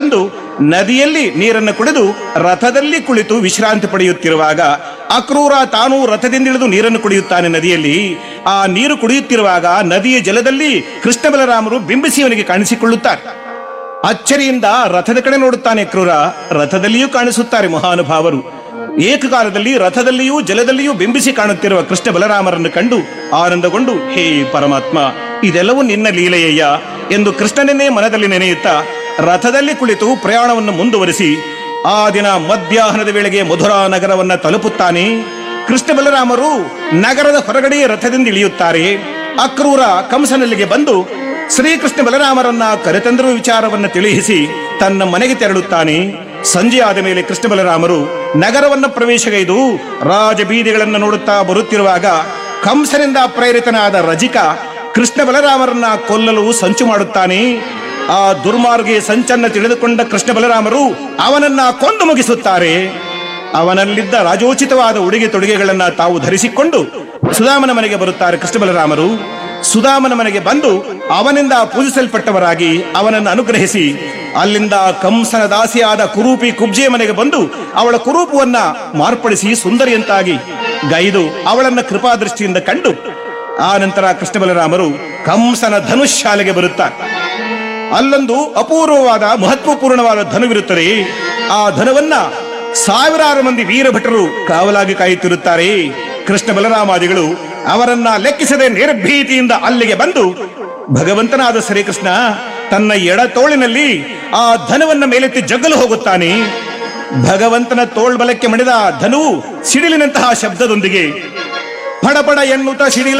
ಬಂದು ನದಿಯಲ್ಲಿ ನೀರನ್ನು ಕುಡಿದು ರಥದಲ್ಲಿ ಕುಳಿತು ವಿಶ್ರಾಂತಿ ಪಡೆಯುತ್ತಿರುವಾಗ ಅಕ್ರೂರ ತಾನು ರಥದಿಂದಿಳಿದು ನೀರನ್ನು ಕುಡಿಯುತ್ತಾನೆ ನದಿಯಲ್ಲಿ ಆ ನೀರು ಕುಡಿಯುತ್ತಿರುವಾಗ ನದಿಯ ಜಲದಲ್ಲಿ ಕೃಷ್ಣ ಬಲರಾಮರು ಬಿಂಬಿಸಿ ಅವನಿಗೆ ಕಾಣಿಸಿಕೊಳ್ಳುತ್ತಾರೆ ಅಚ್ಚರಿಯಿಂದ ರಥದ ಕಡೆ ನೋಡುತ್ತಾನೆ ಕ್ರೂರ ರಥದಲ್ಲಿಯೂ ಕಾಣಿಸುತ್ತಾರೆ ಮಹಾನುಭಾವರು ಏಕಕಾಲದಲ್ಲಿ ರಥದಲ್ಲಿಯೂ ಜಲದಲ್ಲಿಯೂ ಬಿಂಬಿಸಿ ಕಾಣುತ್ತಿರುವ ಕೃಷ್ಣ ಬಲರಾಮರನ್ನು ಕಂಡು ಆನಂದಗೊಂಡು ಹೇ ಪರಮಾತ್ಮ ಇದೆಲ್ಲವೂ ನಿನ್ನ ಲೀಲೆಯಯ್ಯ ಎಂದು ಕೃಷ್ಣನನ್ನೇ ಮನದಲ್ಲಿ ನೆನೆಯುತ್ತಾ ರಥದಲ್ಲಿ ಕುಳಿತು ಪ್ರಯಾಣವನ್ನು ಮುಂದುವರಿಸಿ ಆ ದಿನ ಮಧ್ಯಾಹ್ನದ ವೇಳೆಗೆ ಮಧುರಾ ನಗರವನ್ನ ತಲುಪುತ್ತಾನೆ ಕೃಷ್ಣ ಬಲರಾಮರು ನಗರದ ಹೊರಗಡೆ ರಥದಿಂದ ಇಳಿಯುತ್ತಾರೆ ಅಕ್ರೂರ ಕಂಸನಲ್ಲಿಗೆ ಬಂದು ಶ್ರೀಕೃಷ್ಣ ಬಲರಾಮರನ್ನ ಕರೆತಂದಿರುವ ವಿಚಾರವನ್ನ ತಿಳಿಸಿ ತನ್ನ ಮನೆಗೆ ತೆರಳುತ್ತಾನೆ ಸಂಜೆ ಆದ ಮೇಲೆ ಕೃಷ್ಣ ಬಲರಾಮರು ನಗರವನ್ನ ಪ್ರವೇಶಗೈದು ರಾಜ ಬೀದಿಗಳನ್ನು ನೋಡುತ್ತಾ ಬರುತ್ತಿರುವಾಗ ಕಂಸನಿಂದ ಪ್ರೇರಿತನಾದ ರಜಿಕ ಕೃಷ್ಣ ಬಲರಾಮರನ್ನ ಕೊಲ್ಲಲು ಸಂಚು ಮಾಡುತ್ತಾನೆ ಆ ದುರ್ಮಾರ್ಗೆ ಸಂಚನ್ನ ತಿಳಿದುಕೊಂಡ ಕೃಷ್ಣ ಬಲರಾಮರು ಅವನನ್ನ ಕೊಂದು ಮುಗಿಸುತ್ತಾರೆ ಅವನಲ್ಲಿದ್ದ ರಾಜೋಚಿತವಾದ ಉಡುಗೆ ತೊಡುಗೆಗಳನ್ನ ತಾವು ಧರಿಸಿಕೊಂಡು ಸುಧಾಮನ ಮನೆಗೆ ಬರುತ್ತಾರೆ ಕೃಷ್ಣ ಬಲರಾಮರು ಸುಧಾಮನ ಮನೆಗೆ ಬಂದು ಅವನಿಂದ ಪೂಜಿಸಲ್ಪಟ್ಟವರಾಗಿ ಅವನನ್ನು ಅನುಗ್ರಹಿಸಿ ಅಲ್ಲಿಂದ ಕಂಸನ ದಾಸಿಯಾದ ಕುರೂಪಿ ಕುಬ್ಜೆಯ ಮನೆಗೆ ಬಂದು ಅವಳ ಕುರೂಪವನ್ನ ಮಾರ್ಪಡಿಸಿ ಸುಂದರಿಯಂತಾಗಿ ಗೈದು ಅವಳನ್ನ ಕೃಪಾದೃಷ್ಟಿಯಿಂದ ಕಂಡು ಆ ನಂತರ ಕೃಷ್ಣ ಬಲರಾಮರು ಕಂಸನ ಧನುಶಾಲೆಗೆ ಬರುತ್ತಾರೆ ಅಲ್ಲೊಂದು ಅಪೂರ್ವವಾದ ಮಹತ್ವಪೂರ್ಣವಾದ ಧನುವಿರುತ್ತದೆ ಆ ಧನುವನ್ನ ಸಾವಿರಾರು ಮಂದಿ ವೀರಭಟರು ಕಾವಲಾಗಿ ಕಾಯುತ್ತಿರುತ್ತಾರೆ ಕೃಷ್ಣ ಬಲರಾಮಾದಿಗಳು ಅವರನ್ನ ಲೆಕ್ಕಿಸದೆ ನಿರ್ಭೀತಿಯಿಂದ ಅಲ್ಲಿಗೆ ಬಂದು ಭಗವಂತನಾದ ಶ್ರೀಕೃಷ್ಣ ತನ್ನ ಎಡ ತೋಳಿನಲ್ಲಿ ಆ ಧನುವನ್ನ ಮೇಲೆತ್ತಿ ಜಗ್ಗಲು ಹೋಗುತ್ತಾನೆ ಭಗವಂತನ ತೋಳ್ಬಲಕ್ಕೆ ಮಣಿದ ಧನುವು ಸಿಡಿಲಿನಂತಹ ಶಬ್ದದೊಂದಿಗೆ ಪಡಪಡ ಎನ್ನುತ್ತ ಸಿಡಿಲ